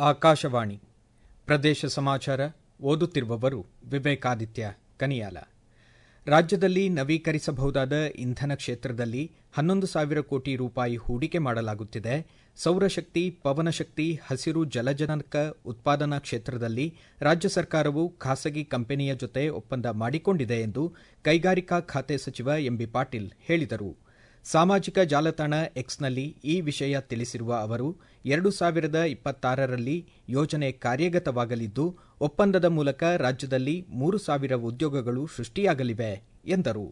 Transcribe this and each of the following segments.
ಆಕಾಶವಾಣಿ ಪ್ರದೇಶ ಸಮಾಚಾರ ಓದುತ್ತಿರುವವರು ವಿವೇಕಾದಿತ್ಯ ಕನಿಯಾಲ ರಾಜ್ಯದಲ್ಲಿ ನವೀಕರಿಸಬಹುದಾದ ಇಂಧನ ಕ್ಷೇತ್ರದಲ್ಲಿ ಹನ್ನೊಂದು ಸಾವಿರ ಕೋಟಿ ರೂಪಾಯಿ ಹೂಡಿಕೆ ಮಾಡಲಾಗುತ್ತಿದೆ ಸೌರಶಕ್ತಿ ಪವನಶಕ್ತಿ ಹಸಿರು ಜಲಜನಕ ಉತ್ಪಾದನಾ ಕ್ಷೇತ್ರದಲ್ಲಿ ರಾಜ್ಯ ಸರ್ಕಾರವು ಖಾಸಗಿ ಕಂಪನಿಯ ಜೊತೆ ಒಪ್ಪಂದ ಮಾಡಿಕೊಂಡಿದೆ ಎಂದು ಕೈಗಾರಿಕಾ ಖಾತೆ ಸಚಿವ ಎಂಬಿ ಪಾಟೀಲ್ ಹೇಳಿದರು ಸಾಮಾಜಿಕ ಜಾಲತಾಣ ಎಕ್ಸ್ನಲ್ಲಿ ಈ ವಿಷಯ ತಿಳಿಸಿರುವ ಅವರು ಎರಡು ಸಾವಿರದ ಇಪ್ಪತ್ತಾರರಲ್ಲಿ ಯೋಜನೆ ಕಾರ್ಯಗತವಾಗಲಿದ್ದು ಒಪ್ಪಂದದ ಮೂಲಕ ರಾಜ್ಯದಲ್ಲಿ ಮೂರು ಸಾವಿರ ಉದ್ಯೋಗಗಳು ಸೃಷ್ಟಿಯಾಗಲಿವೆ ಎಂದರು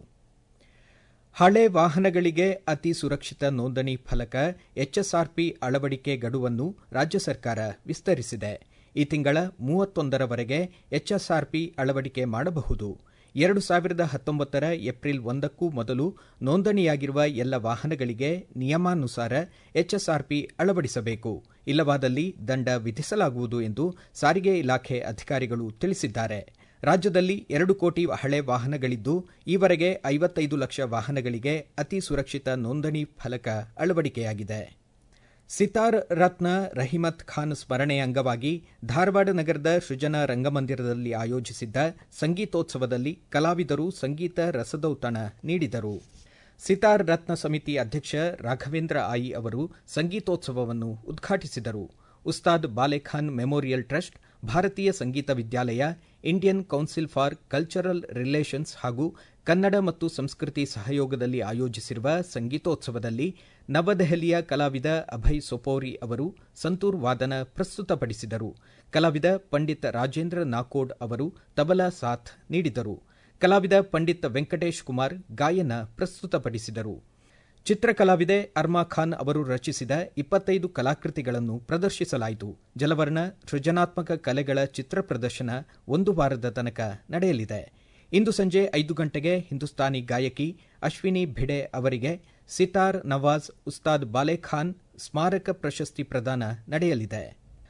ಹಳೆ ವಾಹನಗಳಿಗೆ ಅತಿ ಸುರಕ್ಷಿತ ನೋಂದಣಿ ಫಲಕ ಎಚ್ಎಸ್ಆರ್ಪಿ ಅಳವಡಿಕೆ ಗಡುವನ್ನು ರಾಜ್ಯ ಸರ್ಕಾರ ವಿಸ್ತರಿಸಿದೆ ಈ ತಿಂಗಳ ಮೂವತ್ತೊಂದರವರೆಗೆ ಎಚ್ಎಸ್ಆರ್ಪಿ ಅಳವಡಿಕೆ ಮಾಡಬಹುದು ಎರಡು ಸಾವಿರದ ಹತ್ತೊಂಬತ್ತರ ಏಪ್ರಿಲ್ ಒಂದಕ್ಕೂ ಮೊದಲು ನೋಂದಣಿಯಾಗಿರುವ ಎಲ್ಲ ವಾಹನಗಳಿಗೆ ನಿಯಮಾನುಸಾರ ಎಚ್ಎಸ್ಆರ್ಪಿ ಅಳವಡಿಸಬೇಕು ಇಲ್ಲವಾದಲ್ಲಿ ದಂಡ ವಿಧಿಸಲಾಗುವುದು ಎಂದು ಸಾರಿಗೆ ಇಲಾಖೆ ಅಧಿಕಾರಿಗಳು ತಿಳಿಸಿದ್ದಾರೆ ರಾಜ್ಯದಲ್ಲಿ ಎರಡು ಕೋಟಿ ಹಳೆ ವಾಹನಗಳಿದ್ದು ಈವರೆಗೆ ಐವತ್ತೈದು ಲಕ್ಷ ವಾಹನಗಳಿಗೆ ಅತಿ ಸುರಕ್ಷಿತ ನೋಂದಣಿ ಫಲಕ ಅಳವಡಿಕೆಯಾಗಿದೆ ಸಿತಾರ್ ರತ್ನ ರಹಿಮತ್ ಖಾನ್ ಸ್ಮರಣೆ ಅಂಗವಾಗಿ ಧಾರವಾಡ ನಗರದ ಸೃಜನಾ ರಂಗಮಂದಿರದಲ್ಲಿ ಆಯೋಜಿಸಿದ್ದ ಸಂಗೀತೋತ್ಸವದಲ್ಲಿ ಕಲಾವಿದರು ಸಂಗೀತ ರಸದೌತಣ ನೀಡಿದರು ಸಿತಾರ್ ರತ್ನ ಸಮಿತಿ ಅಧ್ಯಕ್ಷ ರಾಘವೇಂದ್ರ ಆಯಿ ಅವರು ಸಂಗೀತೋತ್ಸವವನ್ನು ಉದ್ಘಾಟಿಸಿದರು Ustad ಬಾಲೆಖಾನ್ memorial trust Bharatiya Sangeetha Vidyalaya Indian council for cultural relations ಹಾಗೂ ಕನ್ನಡ ಮತ್ತು ಸಂಸ್ಕೃತಿ ಸಹಯೋಗದಲ್ಲಿ ಆಯೋಜಿಸಿರುವ ಸಂಗೀತೋತ್ಸವದಲ್ಲಿ ನವದೆಹಲಿಯ ಕಲಾವಿದ ಅಭಯ್ ಸೊಪೋರಿ ಅವರು ಸಂತೂರ್ ವಾದನ ಪ್ರಸ್ತುತಪಡಿಸಿದರು ಕಲಾವಿದ ಪಂಡಿತ್ ರಾಜೇಂದ್ರ ನಾಕೋಡ್ ಅವರು ತಬಲಾ ಸಾಥ್ ನೀಡಿದರು ಕಲಾವಿದ ಪಂಡಿತ್ ವೆಂಕಟೇಶ್ ಕುಮಾರ್ ಗಾಯನ ಪ್ರಸ್ತುತಪಡಿಸಿದರು ಚಿತ್ರಕಲಾವಿದೆ ಅರ್ಮಾ ಖಾನ್ ಅವರು ರಚಿಸಿದ ಇಪ್ಪತ್ತೈದು ಕಲಾಕೃತಿಗಳನ್ನು ಪ್ರದರ್ಶಿಸಲಾಯಿತು ಜಲವರ್ಣ ಸೃಜನಾತ್ಮಕ ಕಲೆಗಳ ಚಿತ್ರ ಪ್ರದರ್ಶನ ಒಂದು ವಾರದ ತನಕ ನಡೆಯಲಿದೆ ಇಂದು ಸಂಜೆ ಐದು ಗಂಟೆಗೆ ಹಿಂದೂಸ್ತಾನಿ ಗಾಯಕಿ ಅಶ್ವಿನಿ ಭಿಡೆ ಅವರಿಗೆ ಸಿತಾರ್ ನವಾಜ್ ಉಸ್ತಾದ್ ಬಾಲೆಖಾನ್ ಸ್ಮಾರಕ ಪ್ರಶಸ್ತಿ ಪ್ರದಾನ ನಡೆಯಲಿದೆ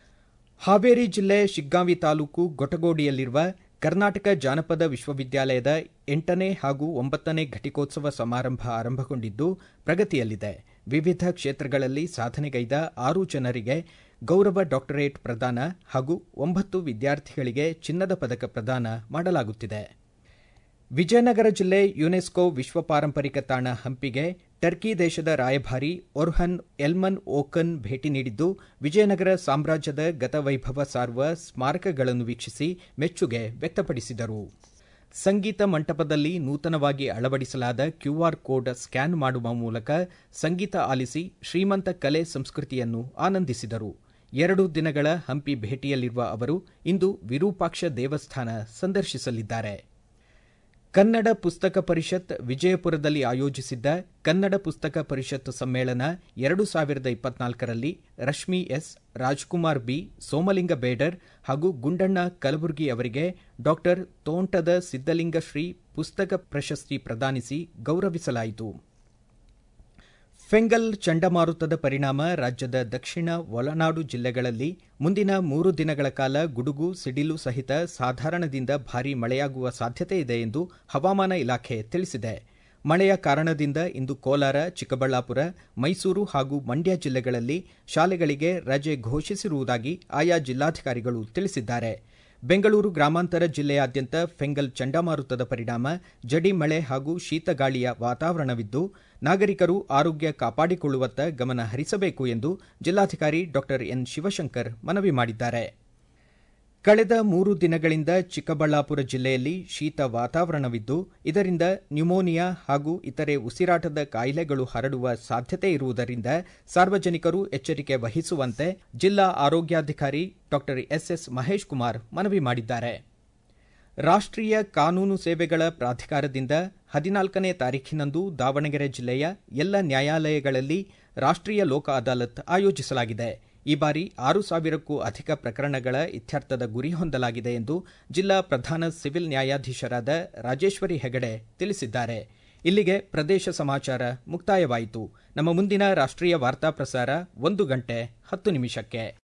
ಹಾವೇರಿ ಜಿಲ್ಲೆ ಶಿಗ್ಗಾಂವಿ ತಾಲೂಕು ಗೊಟಗೋಡಿಯಲ್ಲಿರುವ ಕರ್ನಾಟಕ ಜಾನಪದ ವಿಶ್ವವಿದ್ಯಾಲಯದ ಎಂಟನೇ ಹಾಗೂ ಒಂಬತ್ತನೇ ಘಟಿಕೋತ್ಸವ ಸಮಾರಂಭ ಆರಂಭಗೊಂಡಿದ್ದು ಪ್ರಗತಿಯಲ್ಲಿದೆ ವಿವಿಧ ಕ್ಷೇತ್ರಗಳಲ್ಲಿ ಸಾಧನೆಗೈದ ಆರು ಜನರಿಗೆ ಗೌರವ ಡಾಕ್ಟರೇಟ್ ಪ್ರದಾನ ಹಾಗೂ ಒಂಬತ್ತು ವಿದ್ಯಾರ್ಥಿಗಳಿಗೆ ಚಿನ್ನದ ಪದಕ ಪ್ರದಾನ ಮಾಡಲಾಗುತ್ತಿದೆ ವಿಜಯನಗರ ಜಿಲ್ಲೆ ಯುನೆಸ್ಕೋ ವಿಶ್ವ ಪಾರಂಪರಿಕ ತಾಣ ಹಂಪಿಗೆ ಟರ್ಕಿ ದೇಶದ ರಾಯಭಾರಿ ಒರ್ಹನ್ ಎಲ್ಮನ್ ಓಕನ್ ಭೇಟಿ ನೀಡಿದ್ದು ವಿಜಯನಗರ ಸಾಮ್ರಾಜ್ಯದ ಗತವೈಭವ ಸಾರುವ ಸ್ಮಾರಕಗಳನ್ನು ವೀಕ್ಷಿಸಿ ಮೆಚ್ಚುಗೆ ವ್ಯಕ್ತಪಡಿಸಿದರು ಸಂಗೀತ ಮಂಟಪದಲ್ಲಿ ನೂತನವಾಗಿ ಅಳವಡಿಸಲಾದ ಕ್ಯೂಆರ್ ಕೋಡ್ ಸ್ಕ್ಯಾನ್ ಮಾಡುವ ಮೂಲಕ ಸಂಗೀತ ಆಲಿಸಿ ಶ್ರೀಮಂತ ಕಲೆ ಸಂಸ್ಕೃತಿಯನ್ನು ಆನಂದಿಸಿದರು ಎರಡು ದಿನಗಳ ಹಂಪಿ ಭೇಟಿಯಲ್ಲಿರುವ ಅವರು ಇಂದು ವಿರೂಪಾಕ್ಷ ದೇವಸ್ಥಾನ ಸಂದರ್ಶಿಸಲಿದ್ದಾರೆ ಕನ್ನಡ ಪುಸ್ತಕ ಪರಿಷತ್ ವಿಜಯಪುರದಲ್ಲಿ ಆಯೋಜಿಸಿದ್ದ ಕನ್ನಡ ಪುಸ್ತಕ ಪರಿಷತ್ ಸಮ್ಮೇಳನ ಎರಡು ಸಾವಿರದ ಇಪ್ಪತ್ನಾಲ್ಕರಲ್ಲಿ ರಶ್ಮಿ ಎಸ್ ರಾಜ್ಕುಮಾರ್ ಬಿ ಸೋಮಲಿಂಗ ಬೇಡರ್ ಹಾಗೂ ಗುಂಡಣ್ಣ ಕಲಬುರ್ಗಿ ಅವರಿಗೆ ಡಾಕ್ಟರ್ ತೋಂಟದ ಸಿದ್ದಲಿಂಗ ಶ್ರೀ ಪುಸ್ತಕ ಪ್ರಶಸ್ತಿ ಪ್ರದಾನಿಸಿ ಗೌರವಿಸಲಾಯಿತು ಫೆಂಗಲ್ ಚಂಡಮಾರುತದ ಪರಿಣಾಮ ರಾಜ್ಯದ ದಕ್ಷಿಣ ಒಳನಾಡು ಜಿಲ್ಲೆಗಳಲ್ಲಿ ಮುಂದಿನ ಮೂರು ದಿನಗಳ ಕಾಲ ಗುಡುಗು ಸಿಡಿಲು ಸಹಿತ ಸಾಧಾರಣದಿಂದ ಭಾರೀ ಮಳೆಯಾಗುವ ಸಾಧ್ಯತೆ ಇದೆ ಎಂದು ಹವಾಮಾನ ಇಲಾಖೆ ತಿಳಿಸಿದೆ ಮಳೆಯ ಕಾರಣದಿಂದ ಇಂದು ಕೋಲಾರ ಚಿಕ್ಕಬಳ್ಳಾಪುರ ಮೈಸೂರು ಹಾಗೂ ಮಂಡ್ಯ ಜಿಲ್ಲೆಗಳಲ್ಲಿ ಶಾಲೆಗಳಿಗೆ ರಜೆ ಘೋಷಿಸಿರುವುದಾಗಿ ಆಯಾ ಜಿಲ್ಲಾಧಿಕಾರಿಗಳು ತಿಳಿಸಿದ್ದಾರೆ ಬೆಂಗಳೂರು ಗ್ರಾಮಾಂತರ ಜಿಲ್ಲೆಯಾದ್ಯಂತ ಫೆಂಗಲ್ ಚಂಡಮಾರುತದ ಪರಿಣಾಮ ಜಡಿ ಮಳೆ ಹಾಗೂ ಶೀತಗಾಳಿಯ ವಾತಾವರಣವಿದ್ದು ನಾಗರಿಕರು ಆರೋಗ್ಯ ಕಾಪಾಡಿಕೊಳ್ಳುವತ್ತ ಗಮನ ಹರಿಸಬೇಕು ಎಂದು ಜಿಲ್ಲಾಧಿಕಾರಿ ಡಾ ಎನ್ ಶಿವಶಂಕರ್ ಮನವಿ ಮಾಡಿದ್ದಾರೆ ಕಳೆದ ಮೂರು ದಿನಗಳಿಂದ ಚಿಕ್ಕಬಳ್ಳಾಪುರ ಜಿಲ್ಲೆಯಲ್ಲಿ ಶೀತ ವಾತಾವರಣವಿದ್ದು ಇದರಿಂದ ನ್ಯೂಮೋನಿಯಾ ಹಾಗೂ ಇತರೆ ಉಸಿರಾಟದ ಕಾಯಿಲೆಗಳು ಹರಡುವ ಸಾಧ್ಯತೆ ಇರುವುದರಿಂದ ಸಾರ್ವಜನಿಕರು ಎಚ್ಚರಿಕೆ ವಹಿಸುವಂತೆ ಜಿಲ್ಲಾ ಆರೋಗ್ಯಾಧಿಕಾರಿ ಡಾ ಎಸ್ಎಸ್ ಮಹೇಶ್ ಕುಮಾರ್ ಮನವಿ ಮಾಡಿದ್ದಾರೆ ರಾಷ್ಟ್ರೀಯ ಕಾನೂನು ಸೇವೆಗಳ ಪ್ರಾಧಿಕಾರದಿಂದ ಹದಿನಾಲ್ಕನೇ ತಾರೀಖಿನಂದು ದಾವಣಗೆರೆ ಜಿಲ್ಲೆಯ ಎಲ್ಲ ನ್ಯಾಯಾಲಯಗಳಲ್ಲಿ ರಾಷ್ಟ್ರೀಯ ಲೋಕ ಅದಾಲತ್ ಆಯೋಜಿಸಲಾಗಿದೆ ಈ ಬಾರಿ ಆರು ಸಾವಿರಕ್ಕೂ ಅಧಿಕ ಪ್ರಕರಣಗಳ ಇತ್ಯರ್ಥದ ಗುರಿ ಹೊಂದಲಾಗಿದೆ ಎಂದು ಜಿಲ್ಲಾ ಪ್ರಧಾನ ಸಿವಿಲ್ ನ್ಯಾಯಾಧೀಶರಾದ ರಾಜೇಶ್ವರಿ ಹೆಗಡೆ ತಿಳಿಸಿದ್ದಾರೆ ಇಲ್ಲಿಗೆ ಪ್ರದೇಶ ಸಮಾಚಾರ ಮುಕ್ತಾಯವಾಯಿತು ನಮ್ಮ ಮುಂದಿನ ರಾಷ್ಟ್ರೀಯ ವಾರ್ತಾ ಪ್ರಸಾರ ಒಂದು ಗಂಟೆ ಹತ್ತು ನಿಮಿಷಕ್ಕೆ